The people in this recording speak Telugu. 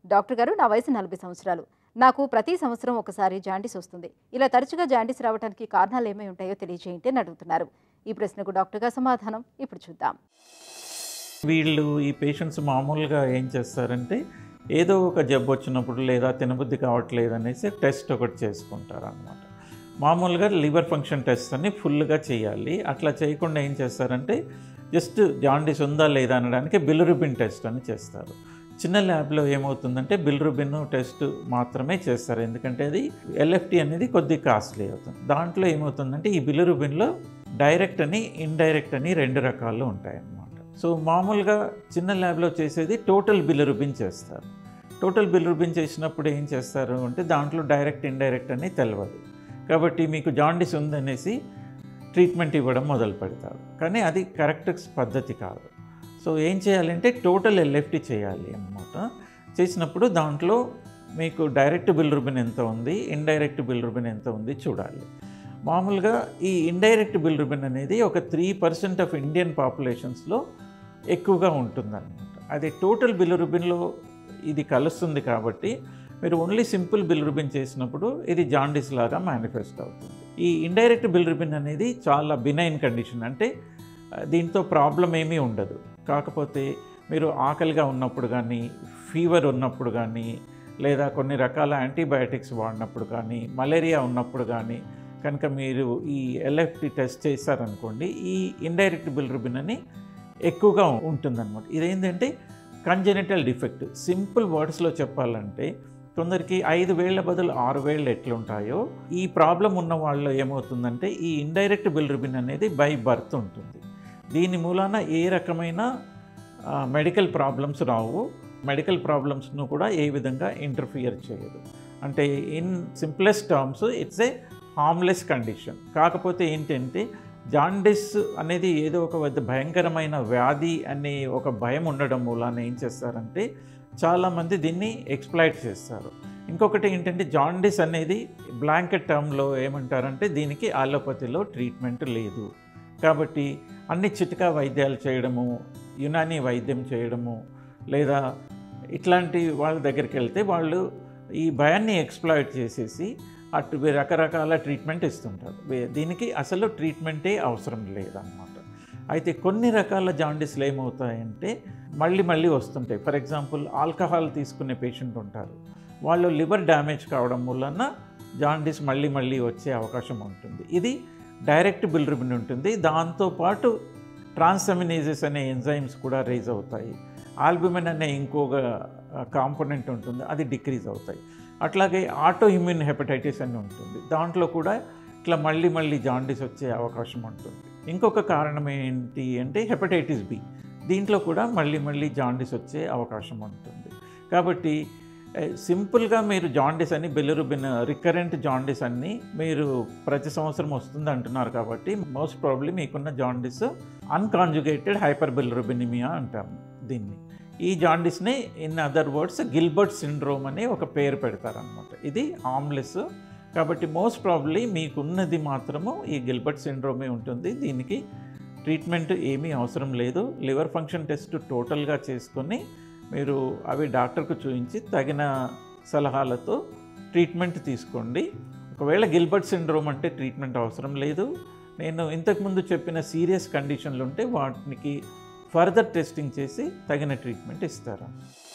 డాక్టర్ గారు నా వయసు నలభై సంవత్సరాలు నాకు ప్రతి సంవత్సరం ఒకసారి జాండీస్ వస్తుంది ఇలా తరచుగా జాండీస్ రావడానికి కారణాలు ఏమై ఉంటాయో తెలియజేయండి అని అడుగుతున్నారు ఈ ప్రశ్నకు డాక్టర్ గారు సమాధానం ఇప్పుడు చూద్దాం వీళ్ళు ఈ పేషెంట్స్ మామూలుగా ఏం చేస్తారంటే ఏదో ఒక జబ్బు వచ్చినప్పుడు లేదా తినబుద్ధి కావట్లేదు అనేసి టెస్ట్ ఒకటి చేసుకుంటారు అనమాట మామూలుగా లివర్ ఫంక్షన్ టెస్ట్ అని ఫుల్గా చేయాలి అట్లా చేయకుండా ఏం చేస్తారంటే జస్ట్ జాండీస్ ఉందా లేదా అనడానికి బిల్రుబిన్ టెస్ట్ అని చేస్తారు చిన్న ల్యాబ్లో ఏమవుతుందంటే బిల్రుబిన్ టెస్ట్ మాత్రమే చేస్తారు ఎందుకంటే అది ఎల్ఎఫ్టి అనేది కొద్దిగా కాస్ట్లీ అవుతుంది దాంట్లో ఏమవుతుందంటే ఈ బిల్రుబిన్లో డైరెక్ట్ అని ఇండైరెక్ట్ అని రెండు రకాలు ఉంటాయన్నమాట సో మామూలుగా చిన్న ల్యాబ్లో చేసేది టోటల్ బిల్లురుబిన్ చేస్తారు టోటల్ బిల్లురుబిన్ చేసినప్పుడు ఏం చేస్తారు అంటే దాంట్లో డైరెక్ట్ ఇండైరెక్ట్ అని తెలియదు కాబట్టి మీకు జాండీస్ ఉందనేసి ట్రీట్మెంట్ ఇవ్వడం మొదలు పెడతారు కానీ అది కరెక్ట్ పద్ధతి కాదు సో ఏం చేయాలంటే టోటల్ ఎల్ఎఫ్టీ చేయాలి అన్నమాట చేసినప్పుడు దాంట్లో మీకు డైరెక్ట్ బిల్రుబిన్ ఎంత ఉంది ఇండైరెక్ట్ బిల్రుబిన్ ఎంత ఉంది చూడాలి మామూలుగా ఈ ఇండైరెక్ట్ బిల్రుబిన్ అనేది ఒక త్రీ పర్సెంట్ ఆఫ్ ఇండియన్ పాపులేషన్స్లో ఎక్కువగా ఉంటుందన్నమాట అది టోటల్ బిల్రుబిన్లో ఇది కలుస్తుంది కాబట్టి మీరు ఓన్లీ సింపుల్ బిల్రుబిన్ చేసినప్పుడు ఇది జాండీస్ లాగా మేనిఫెస్ట్ అవుతుంది ఈ ఇండైరెక్ట్ బిల్రుబిన్ అనేది చాలా బినైన్ కండిషన్ అంటే ఆ, దీంతో ప్రాబ్లం ఏమీ ఉండదు కాకపోతే మీరు ఆకలిగా ఉన్నప్పుడు కానీ ఫీవర్ ఉన్నప్పుడు కానీ లేదా కొన్ని రకాల యాంటీబయాటిక్స్ వాడినప్పుడు కానీ మలేరియా ఉన్నప్పుడు కానీ కనుక మీరు ఈ ఎల్ఎఫ్టి టెస్ట్ చేశారనుకోండి ఈ ఇండైరెక్ట్ బిల్రుబిన్ అని ఎక్కువగా ఉంటుందన్నమాట ఇదేంటంటే కంజెనిటల్ డిఫెక్ట్ సింపుల్ వర్డ్స్లో చెప్పాలంటే కొందరికి ఐదు వేళ్ల బదులు ఆరు వేళ్ళు ఎట్లుంటాయో ఈ ప్రాబ్లం ఉన్న వాళ్ళు ఏమవుతుందంటే ఈ ఇండైరెక్ట్ బిల్రుబిన్ అనేది బై బర్త్ ఉంటుంది దీని మూలాన ఏ రకమైన మెడికల్ ప్రాబ్లమ్స్ రావు మెడికల్ ప్రాబ్లమ్స్ను కూడా ఏ విధంగా ఇంటర్ఫియర్ చేయదు అంటే in simplest terms it's a harmless condition కాకపోతే ఏంటంటే జాండిస్ అనేది ఏదో ఒక పెద్ద భయంకరమైన వ్యాధి అనే ఒక భయం ఉండడం మూలాన ఏం చేస్తారంటే చాలామంది దీన్ని ఎక్స్ప్లాయిట్ చేస్తారు ఇంకొకటి ఏంటంటే జాండిస్ అనేది బ్లాంకెట్ టర్మ్లో ఏమంటారంటే దీనికి ఆలోపతిలో ట్రీట్మెంట్ లేదు కాబట్టి అన్ని చిటికా వైద్యాలు చేయడము యునానీ వైద్యం చేయడము లేదా ఇట్లాంటి వాళ్ళ దగ్గరికి వెళ్తే వాళ్ళు ఈ భయాన్ని ఎక్స్ప్లాయిట్ చేసేసి అటు రకరకాల ట్రీట్మెంట్ ఇస్తుంటారు వే- దీనికి అసలు ట్రీట్మెంటే అవసరం లేదన్నమాట అయితే కొన్ని రకాల జాండీస్లు ఏమవుతాయంటే మళ్ళీ మళ్ళీ వస్తుంటాయి ఫర్ ఎగ్జాంపుల్ ఆల్కహాల్ తీసుకునే పేషెంట్ ఉంటారు వాళ్ళు లివర్ డ్యామేజ్ కావడం వలన జాండీస్ మళ్ళీ మళ్ళీ వచ్చే అవకాశం ఉంటుంది ఇది డైరెక్ట్ బిల్రుబిన్ ఉంటుంది దాంతోపాటు ట్రాన్సమినేజెస్ అనే ఎంజైమ్స్ కూడా రేజ్ అవుతాయి ఆల్బుమిన్ అనే ఇంకొక కాంపోనెంట్ ఉంటుంది అది డిక్రీజ్ అవుతాయి అట్లాగే ఆటో ఇమ్యూన్ హెపటైటిస్ అని ఉంటుంది దాంట్లో కూడా ఇట్లా మళ్ళీ మళ్ళీ జాండీస్ వచ్చే అవకాశం ఉంటుంది ఇంకొక కారణం ఏంటి అంటే హెపటైటిస్ బి దీంట్లో కూడా మళ్ళీ మళ్ళీ జాండీస్ వచ్చే అవకాశం ఉంటుంది కాబట్టి ఏ, సింపుల్గా మీరు జాండీస్ అని బెల్లురుబిన్ రికరెంట్ జాండీస్ అన్ని మీరు ప్రతి సంవత్సరం వస్తుంది అంటున్నారు కాబట్టి మోస్ట్ ప్రాబ్లీ మీకున్న జాండీస్ అన్కాంజుగేటెడ్ హైపర్ బెల్లురుబినిమియా అంటాము దీన్ని ఈ జాండీస్ని in other words Gilbert syndrome అని ఒక పేరు పెడతారనమాట ఇది హార్మ్లెస్ కాబట్టి మోస్ట్ ప్రాబ్లీ మీకున్నది మాత్రము ఈ గిల్బర్ట్ సిండ్రోమే ఉంటుంది దీనికి ట్రీట్మెంట్ ఏమీ అవసరం లేదు లివర్ ఫంక్షన్ టెస్ట్ టోటల్గా చేసుకొని మీరు అవి డాక్టర్కు చూపించి తగిన సలహాలతో ట్రీట్మెంట్ తీసుకోండి ఒకవేళ గిల్బర్ట్ సిండ్రోమ్ అంటే ట్రీట్మెంట్ అవసరం లేదు నేను ఇంతకుముందు చెప్పిన సీరియస్ కండిషన్లు ఉంటే వాటికి ఫర్దర్ టెస్టింగ్ చేసి తగిన ట్రీట్మెంట్ ఇస్తారు